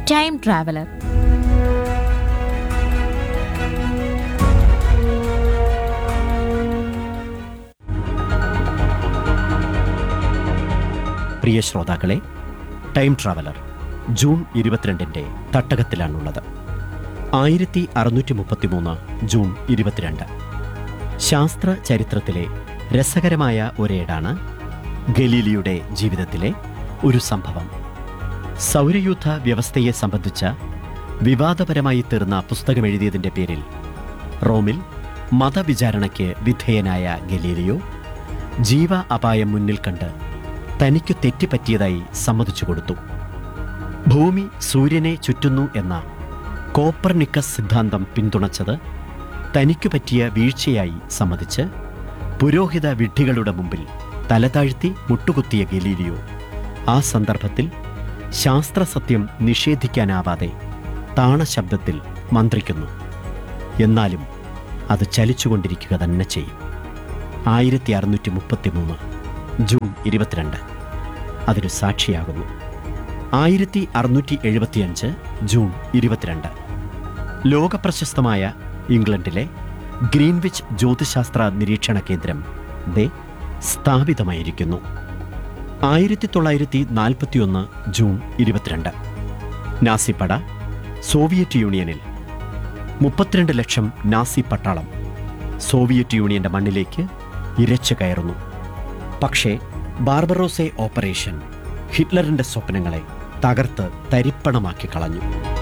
time traveller പ്രിയ ശ്രോതാക്കളെ time traveller June ഇരുപത്തിരണ്ടിൻ്റെ തട്ടകത്തിലാണുള്ളത് ആയിരത്തി അറുന്നൂറ്റി മുപ്പത്തിമൂന്ന് ജൂൺ ഇരുപത്തിരണ്ട് ശാസ്ത്ര ചരിത്രത്തിലെ രസകരമായ ഒരേടാണ് ഗലീലിയുടെ ജീവിതത്തിലെ ഒരു സംഭവം സൗരയൂഥ വ്യവസ്ഥയെ സംബന്ധിച്ച വിവാദപരമായി തീർന്ന പുസ്തകം എഴുതിയതിൻ്റെ പേരിൽ റോമിൽ മതവിചാരണയ്ക്ക് വിധേയനായ ഗലീലിയോ ജീവ അപായം മുന്നിൽ കണ്ട് തനിക്കു തെറ്റുപറ്റിയതായി സമ്മതിച്ചു കൊടുത്തു ഭൂമി സൂര്യനെ ചുറ്റുന്നു എന്ന കോപ്പർനിക്കസ് സിദ്ധാന്തം പിന്തുണച്ചത് തനിക്കു പറ്റിയ വീഴ്ചയായി സമ്മതിച്ച് പുരോഹിത വിഡ്ഢികളുടെ മുമ്പിൽ തലതാഴ്ത്തി മുട്ടുകുത്തിയ ഗലീലിയോ ആ സന്ദർഭത്തിൽ ശാസ്ത്രസത്യം നിഷേധിക്കാനാവാതെ താണശബ്ദത്തിൽ മന്ത്രിക്കുന്നു എന്നാലും അത് ചലിച്ചുകൊണ്ടിരിക്കുക തന്നെ ചെയ്യും ആയിരത്തി അറുന്നൂറ്റി മുപ്പത്തി മൂന്ന് ജൂൺ ഇരുപത്തിരണ്ട് അതിന് സാക്ഷിയാകുന്നു ആയിരത്തി അറുന്നൂറ്റി എഴുപത്തിയഞ്ച് ജൂൺ ഇരുപത്തിരണ്ട് ലോകപ്രശസ്തമായ ഇംഗ്ലണ്ടിലെ ഗ്രീൻവിച്ച് ജ്യോതിശാസ്ത്ര നിരീക്ഷണ കേന്ദ്രം ദേ സ്ഥാപിതമായിരിക്കുന്നു ആയിരത്തി തൊള്ളായിരത്തി നാൽപ്പത്തിയൊന്ന് ജൂൺ ഇരുപത്തിരണ്ട് നാസിപ്പട സോവിയറ്റ് യൂണിയനിൽ മുപ്പത്തിരണ്ട് ലക്ഷം നാസി പട്ടാളം സോവിയറ്റ് യൂണിയന്റെ മണ്ണിലേക്ക് ഇരച്ചു കയറുന്നു പക്ഷേ ബാർബറോസെ ഓപ്പറേഷൻ ഹിറ്റ്ലറിന്റെ സ്വപ്നങ്ങളെ തകർത്ത് തരിപ്പണമാക്കി കളഞ്ഞു